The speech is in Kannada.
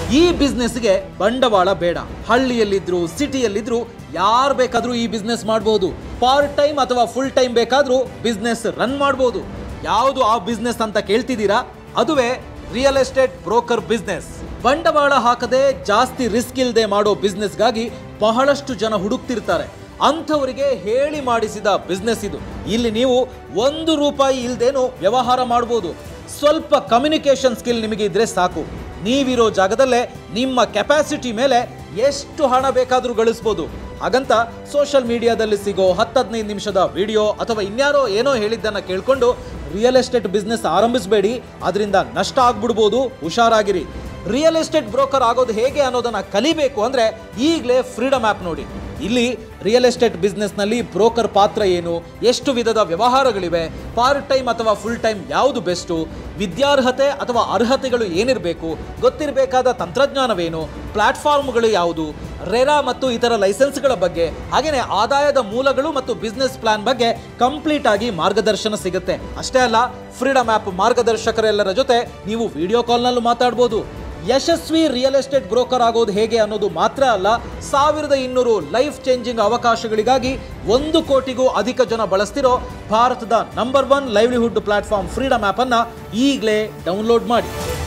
ಈ ಬಿಸ್ನೆಸ್ಗೆ ಬಂಡವಾಳ ಬೇಡ ಹಳ್ಳಿಯಲ್ಲಿದ್ರು ಸಿಟಿಯಲ್ಲಿದ್ರು ಯಾರು ಬೇಕಾದ್ರೂ ಈ ಬಿಸ್ನೆಸ್ ಮಾಡಬಹುದು ಪಾರ್ಟ್ ಟೈಮ್ ಅಥವಾ ಫುಲ್ ಟೈಮ್ ಬೇಕಾದ್ರೂ ಬಿಸ್ನೆಸ್ ರನ್ ಮಾಡಬಹುದು ಯಾವುದು ಆ ಬಿಸ್ನೆಸ್ ಅಂತ ಕೇಳ್ತಿದ್ದೀರಾ ಅದುವೇ ರಿಯಲ್ ಎಸ್ಟೇಟ್ ಬ್ರೋಕರ್ ಬಿಸ್ನೆಸ್ ಬಂಡವಾಳ ಹಾಕದೆ ಜಾಸ್ತಿ ರಿಸ್ಕ್ ಇಲ್ಲದೆ ಮಾಡೋ ಬಿಸ್ನೆಸ್ಗಾಗಿ ಬಹಳಷ್ಟು ಜನ ಹುಡುಕ್ತಿರ್ತಾರೆ ಅಂಥವರಿಗೆ ಹೇಳಿ ಮಾಡಿಸಿದ ಬಿಸ್ನೆಸ್ ಇದು ಇಲ್ಲಿ ನೀವು ಒಂದು ರೂಪಾಯಿ ಇಲ್ದೇನು ವ್ಯವಹಾರ ಮಾಡ್ಬೋದು ಸ್ವಲ್ಪ ಕಮ್ಯುನಿಕೇಶನ್ ಸ್ಕಿಲ್ ನಿಮಗೆ ಇದ್ರೆ ಸಾಕು ನೀವಿರೋ ಜಾಗದಲ್ಲೇ ನಿಮ್ಮ ಕೆಪಾಸಿಟಿ ಮೇಲೆ ಎಷ್ಟು ಹಣ ಬೇಕಾದರೂ ಗಳಿಸ್ಬೋದು ಹಾಗಂತ ಸೋಷಿಯಲ್ ಮೀಡಿಯಾದಲ್ಲಿ ಸಿಗೋ ಹತ್ತು ಹದಿನೈದು ನಿಮಿಷದ ವಿಡಿಯೋ ಅಥವಾ ಇನ್ಯಾರೋ ಏನೋ ಹೇಳಿದ್ದನ್ನು ಕೇಳ್ಕೊಂಡು ರಿಯಲ್ ಎಸ್ಟೇಟ್ ಬಿಸ್ನೆಸ್ ಆರಂಭಿಸಬೇಡಿ ಅದರಿಂದ ನಷ್ಟ ಆಗ್ಬಿಡ್ಬೋದು ಹುಷಾರಾಗಿರಿ ರಿಯಲ್ ಎಸ್ಟೇಟ್ ಬ್ರೋಕರ್ ಆಗೋದು ಹೇಗೆ ಅನ್ನೋದನ್ನ ಕಲಿಬೇಕು ಅಂದ್ರೆ ಈಗಲೇ ಫ್ರೀಡಮ್ ಆ್ಯಪ್ ನೋಡಿ ಇಲ್ಲಿ ರಿಯಲ್ ಎಸ್ಟೇಟ್ ಬಿಸ್ನೆಸ್ನಲ್ಲಿ ಬ್ರೋಕರ್ ಪಾತ್ರ ಏನು ಎಷ್ಟು ವಿಧದ ವ್ಯವಹಾರಗಳಿವೆ ಪಾರ್ಟ್ ಟೈಮ್ ಅಥವಾ ಫುಲ್ ಟೈಮ್ ಯಾವುದು ಬೆಸ್ಟು ವಿದ್ಯಾರ್ಹತೆ ಅಥವಾ ಅರ್ಹತೆಗಳು ಏನಿರಬೇಕು ಗೊತ್ತಿರಬೇಕಾದ ತಂತ್ರಜ್ಞಾನವೇನು ಪ್ಲಾಟ್ಫಾರ್ಮ್ಗಳು ಯಾವುದು ರೆರಾ ಮತ್ತು ಇತರ ಲೈಸೆನ್ಸ್ಗಳ ಬಗ್ಗೆ ಹಾಗೆಯೇ ಆದಾಯದ ಮೂಲಗಳು ಮತ್ತು ಬಿಸ್ನೆಸ್ ಪ್ಲಾನ್ ಬಗ್ಗೆ ಕಂಪ್ಲೀಟ್ ಆಗಿ ಮಾರ್ಗದರ್ಶನ ಸಿಗುತ್ತೆ ಅಷ್ಟೇ ಅಲ್ಲ ಫ್ರೀಡಮ್ ಆ್ಯಪ್ ಮಾರ್ಗದರ್ಶಕರೆಲ್ಲರ ಜೊತೆ ನೀವು ವಿಡಿಯೋ ಕಾಲ್ನಲ್ಲೂ ಮಾತಾಡ್ಬೋದು ಯಶಸ್ವಿ ರಿಯಲ್ ಎಸ್ಟೇಟ್ ಬ್ರೋಕರ್ ಆಗೋದು ಹೇಗೆ ಅನ್ನೋದು ಮಾತ್ರ ಅಲ್ಲ ಸಾವಿರದ ಇನ್ನೂರು ಲೈಫ್ ಚೇಂಜಿಂಗ್ ಅವಕಾಶಗಳಿಗಾಗಿ ಒಂದು ಕೋಟಿಗೂ ಅಧಿಕ ಜನ ಬಳಸ್ತಿರೋ ಭಾರತದ number one livelihood platform Freedom ಆ್ಯಪನ್ನು ಈಗಲೇ ಡೌನ್ಲೋಡ್ ಮಾಡಿ